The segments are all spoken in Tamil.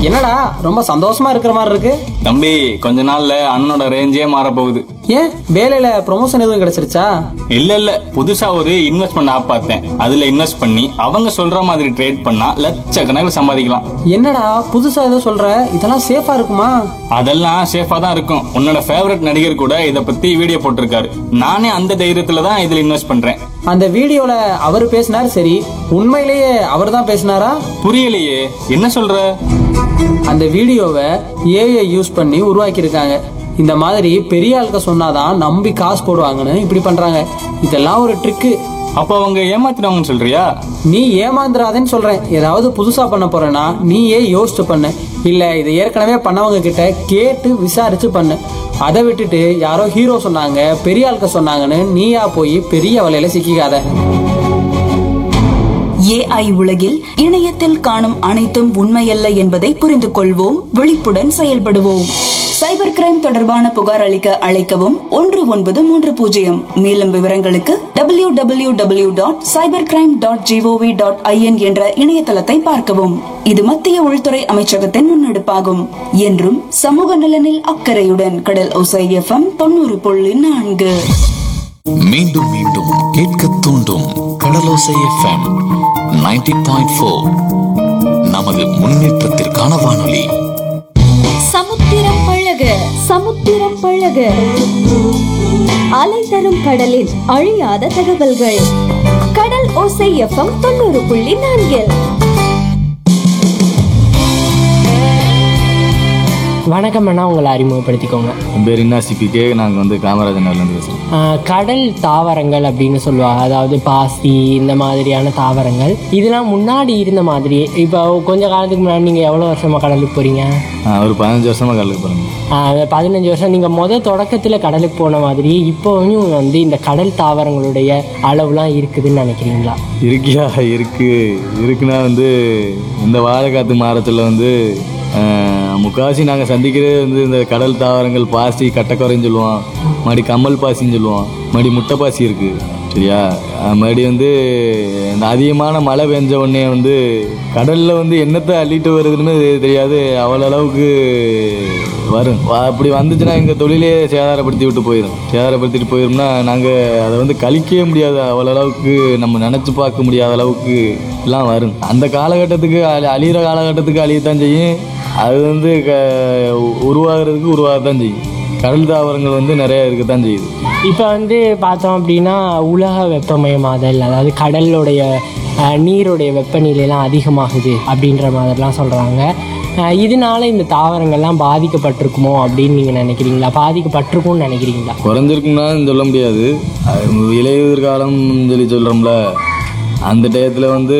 என்னடா ரொம்ப சந்தோஷமா இருக்கிற மாதிரி இருக்கு தம்பி கொஞ்ச நாள்ல அண்ணனோட ரேஞ்சே மாற போகுது ஏன் வேலையில ப்ரொமோஷன் எதுவும் கிடைச்சிருச்சா இல்ல இல்ல புதுசா ஒரு இன்வெஸ்ட்மெண்ட் ஆப் பார்த்தேன் அதுல இன்வெஸ்ட் பண்ணி அவங்க சொல்ற மாதிரி ட்ரேட் பண்ணா லட்சக்கணக்கில் சம்பாதிக்கலாம் என்னடா புதுசா ஏதோ சொல்ற இதெல்லாம் சேஃபா இருக்குமா அதெல்லாம் சேஃபா தான் இருக்கும் உன்னோட ஃபேவரட் நடிகர் கூட இத பத்தி வீடியோ போட்டிருக்காரு நானே அந்த தைரியத்துல தான் இதுல இன்வெஸ்ட் பண்றேன் அந்த வீடியோல அவர் பேசினார் சரி உண்மையிலேயே அவர் தான் பேசினாரா புரியலையே என்ன சொல்ற அந்த வீடியோவை ஏஐ யூஸ் பண்ணி உருவாக்கியிருக்காங்க இந்த மாதிரி பெரிய ஆளுக்க சொன்னாதான் நம்பி காசு போடுவாங்கன்னு இப்படி பண்றாங்க இதெல்லாம் ஒரு ட்ரிக்கு அப்ப அவங்க ஏமாத்தினவங்கன்னு சொல்றியா நீ ஏமாந்துடாதேன்னு சொல்றேன் ஏதாவது புதுசா பண்ண போறேன்னா நீயே யோசிச்சு பண்ணு இல்ல இதை ஏற்கனவே பண்ணவங்க கிட்ட கேட்டு விசாரிச்சு பண்ணு அதை விட்டுட்டு யாரோ ஹீரோ சொன்னாங்க பெரிய ஆளுக்க சொன்னாங்கன்னு நீயா போய் பெரிய வலையில சிக்கிக்காத ஏஐ உலகில் இணையத்தில் காணும் அனைத்தும் உண்மையல்ல என்பதை புரிந்து கொள்வோம் விழிப்புடன் செயல்படுவோம் சைபர் கிரைம் தொடர்பான புகார் அளிக்க அழைக்கவும் ஒன்று ஒன்பது மூன்று பூஜ்ஜியம் மேலும் விவரங்களுக்கு W W W dot cyber crime dot GOV dot IN என்ற இணையதளத்தை பார்க்கவும் இது மத்திய உள்துறை அமைச்சகத்தின் முன்னெடுப்பாகும் என்றும் சமூக நலனில் அக்கறையுடன் கடல் ஒசை எஃப்எம் தொண்ணூறு புள்ளி நான்கு மீண்டும் மீண்டும் கேட்க தூண்டும் கடலோசை எஃப்எம் 90.4 பாயிண்ட் ஃபோர் நமது முன்னேற்றத்திற்கான வானொலி சமுத்திரம் பழக சமுத்திரம் பழக அலை தரும் கடலின் அழியாத தகவல்கள் கடல் ஓசை எஃப்எம் தொண்ணூறு புள்ளி நான்கில் வணக்கம் அண்ணா உங்களை அறிமுகப்படுத்திக்கோங்க என் பேர் என்ன சிபிகே நாங்க வந்து காமராஜர் நகர்லேருந்து பேசுறோம் ஆஹ் கடல் தாவரங்கள் அப்படின்னு சொல்லுவாங்க அதாவது பாசி இந்த மாதிரியான தாவரங்கள் இதெல்லாம் முன்னாடி இருந்த மாதிரியே இப்போ கொஞ்ச காலத்துக்கு முன்னாடி நீங்கள் எவ்வளோ வருஷமாக கடலுக்கு போகிறீங்க ஒரு பதினஞ்சு வருஷமா கடலுக்கு போறேன் பதினஞ்சு வருஷம் நீங்கள் முத தொடக்கத்தில் கடலுக்கு போன மாதிரி இப்போவும் வந்து இந்த கடல் தாவரங்களுடைய அளவுலாம் இருக்குதுன்னு நினைக்கிறீங்களா இருக்கியா இருக்கு இருக்குன்னா வந்து இந்த வாழைக்காத்து மாரத்தில் வந்து ஆஹ், முக்காவாசி நாங்கள் சந்திக்கிறது வந்து இந்த கடல் தாவரங்கள் பாசி கட்டக்குறைன்னு சொல்லுவோம் மறுபடி கம்மல் பாசின்னு சொல்லுவோம் மறுபடி முட்டை பாசி இருக்குது சரியா ஆஹ், மறுபடி வந்து இந்த அதிகமான மழை பெஞ்ச உடனே வந்து கடலில் வந்து என்னத்தை அள்ளிட்டு வருதுன்னு தெரியாது அவ்வளோ அளவுக்கு வரும் வ- அப்படி வந்துச்சுன்னா எங்கள் தொழிலே சேதாரப்படுத்தி விட்டு போயிடும் சேதாரப்படுத்திட்டு போயிடும்னா நாங்கள் அதை வந்து கழிக்கவே முடியாது அவ்வளோ அளவுக்கு நம்ம நினச்சி பார்க்க முடியாத அளவுக்கு எல்லாம் வரும் அந்த காலகட்டத்துக்கு அழி- அழியிற காலகட்டத்துக்கு அழியத்தான் செய்யும் அது வந்து க உருவாகிறதுக்கு உருவாகத்தான் செய்யும் கடல் தாவரங்கள் வந்து நிறைய இருக்கத்தான் செய்யுது இப்போ வந்து பார்த்தோம் அப்படின்னா உலக வெப்பமயமாதல் அதாவது கடலுடைய அஹ், நீருடைய வெப்பநிலையெல்லாம் அதிகமாகுது அப்படின்ற மாதிரிலாம் சொல்கிறாங்க இதனால இந்த தாவரங்கள்லாம் பாதிக்கப்பட்டிருக்குமோ அப்படின்னு நீங்கள் நினைக்கிறீங்களா பாதிக்கப்பட்டிருக்கும்னு நினைக்கிறீங்களா குறைஞ்சிருக்குன்னா சொல்ல முடியாது அது இலையுதிர் காலம் சொல்லி சொல்கிறோம்ல அந்த டயத்தில் வந்து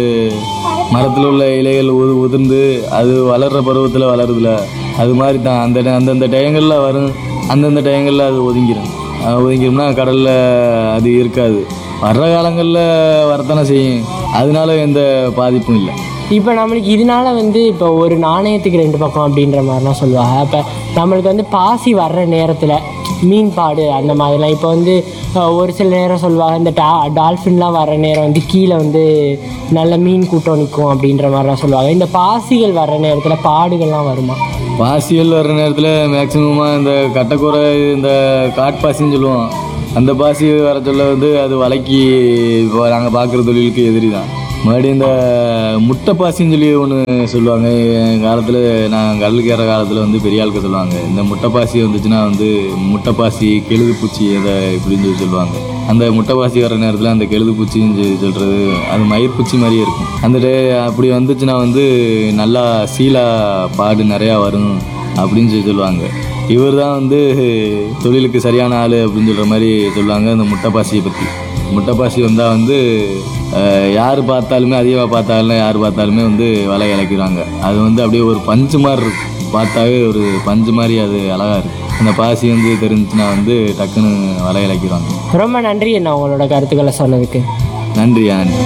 மரத்தில் உள்ள இலைகள் உது உதிர்ந்து அது வளர்கிற பருவத்தில் வளருதுல அது மாதிரி தான் அந்த டை- அந்தந்த டயங்களில் வரும் அந்தந்த டயங்களில் அது ஒதுங்கிடும் அஹ் ஒதுங்கிடும்னா கடலில் அது இருக்காது வர்ற காலங்களில் வரத்தானே செய்யும் அதனால எந்த பாதிப்பும் இல்லை இப்போ நம்மளுக்கு இதனால வந்து இப்போ ஒரு நாணயத்துக்கு ரெண்டு பக்கம் அப்படின்ற மாதிரிலாம் சொல்லுவாங்க இப்போ நம்மளுக்கு வந்து பாசி வர்ற நேரத்தில் மீன்பாடு அந்த மாதிரிலாம் இப்போ வந்து அஹ், ஒரு சில நேரம் சொல்லுவாங்க இந்த டா டால்ஃபின்லாம் வர்ற நேரம் வந்து கீழே வந்து நல்ல மீன் கூட்டம் நிற்கும் அப்படின்ற மாதிரிலாம் சொல்லுவாங்க இந்த பாசிகள் வர்ற நேரத்தில் பாடுகள்லாம் வருமா பாசிகள் வர்ற நேரத்தில் மேக்சிமமாக இந்த கட்டக்கூரை இந்த காட்பாசின்னு சொல்லுவோம் அந்த பாசி வர சொல்ல வந்து அது வலைக்கு இப்போ நாங்கள் பார்க்குற தொழிலுக்கு எதிரி தான் மறுபடியும் இந்த முட்டை பாசின்னு சொல்லி ஒன்று சொல்லுவாங்க என் காலத்தில் நான் கடலுக்கு ஏற காலத்தில் வந்து பெரிய ஆளுக்க சொல்லுவாங்க இந்த முட்டை பாசி வந்துச்சுன்னா வந்து முட்டை பாசி கெழுது பூச்சி அதை இப்படின்னு சொல்லி சொல்லுவாங்க அந்த முட்டை பாசி வர நேரத்தில் அந்த கெழுது பூச்சின்னு சொல்லி சொல்கிறது அது மயிர் பூச்சி மாதிரியே இருக்கும் அந்த டே- அப்படி வந்துச்சுன்னா வந்து நல்லா சீலா பாடு நிறையா வரும் அப்படின்னு சொல்லி சொல்லுவாங்க இவர் தான் வந்து தொழிலுக்கு சரியான ஆள் அப்படின்னு சொல்கிற மாதிரி சொல்லுவாங்க அந்த முட்டைப்பாசியை பற்றி முட்டைப்பாசி வந்தால் வந்து அஹ், யார் பார்த்தாலுமே அதிகமாக பார்த்தாலும் யார் பார்த்தாலுமே வந்து வலை இழக்கிறாங்க அது வந்து அப்படியே ஒரு பஞ்சு மாதிரி இருக்கும் பார்த்தாவே ஒரு பஞ்சு மாதிரி அது அழகாக இருக்கும் அந்த பாசி வந்து தெரிஞ்சுச்சுன்னா வந்து டக்குன்னு வலை இழக்கிறாங்க ரொம்ப நன்றி என்ன உங்களோட கருத்துக்களை சொன்னதுக்கு நன்றியா நன்றி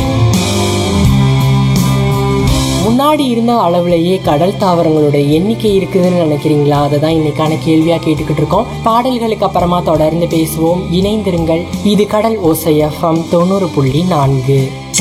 முன்னாடி இருந்த அளவுலேயே கடல் தாவரங்களோட எண்ணிக்கை இருக்குதுன்னு நினைக்கிறீங்களா அதை தான் இன்னைக்கான கேள்வியாக கேட்டுக்கிட்டு இருக்கோம் பாடல்களுக்கு அப்புறமா தொடர்ந்து பேசுவோம் இணைந்திருங்கள் இது கடல் ஓசை எஃப்எம் தொண்ணூறு புள்ளி நான்கு